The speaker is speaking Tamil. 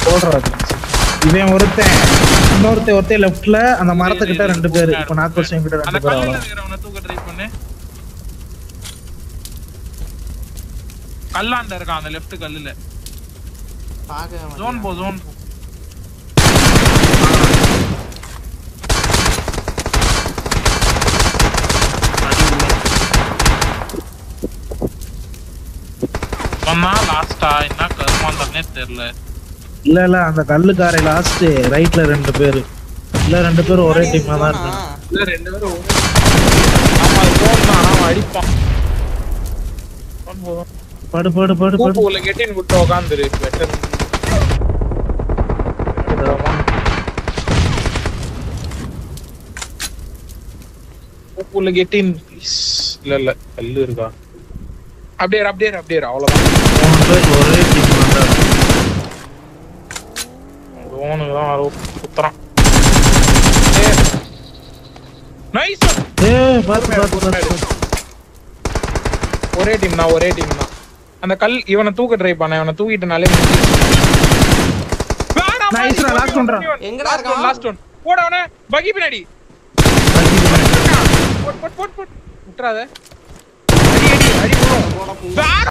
போடுறாரு இவன் ஒருத்தன் இன்னொருத்தன் ஒருத்தன் லெஃப்ட்ல அந்த மரத்துக்கிட்ட ரெண்டு பேரு இப்ப நாக்கு வருஷம் கிட்ட அந்த ரெண்டு பேர் கல்லுல அவ்வளவு இருக்கிறவனை தூக்க ட்ரை பண்ணு கல்லாண்ட இருக்கான் அந்த லெஃப்ட் கல்லுல பார்க்க ஜோன் போ ஜோன் போ சொன்னா லாஸ்டா என்ன கருமாந்தனே தெரியல இல்ல இல்ல அந்த கல்லுக்காரை லாஸ்ட் ரைட்ல ரெண்டு பேரு இல்ல ரெண்டு பேரும் ஒரே டீமா தான் இருக்காங்க இல்ல ரெண்டு பேரும் ஒரே- ஆமா அது ஜோன் தான் ஆனா அவன் அடிப்பான் Zone போ, zone. படு படு படு படு கூப்பு உள்ள கெட்டின் விட்டு உக்காந்துரு பெட்டர் கூப்பு உள்ள கெட்டின் ப்ளீஸ் இல்ல இல்ல கல்லு இருக்கா அப்படியே இரு, அப்படியே இரு, அப்படியே இரு, அவ்வளவுதான் மூணு பேர் ஒரே டீமா தான் இருக்காங்க. ஓனுக்கு தான் வர குத்துறான் நைஸ் ஏய் பாத்து பாத்து பாத்து ஒரே டீம் தான் ஒரே டீம் தான் அந்த கல் இவனை தூக்க ட்ரை பண்ண இவனை தூக்கிட்டனாலே Nice டா, last one டா. எங்கடா இருக்கான்? லாஸ்ட் ஒன் போட அவன பகி பின்னாடி போட் போட் போட் போட் விட்டுறாத அடி அடி அடி போ. வேற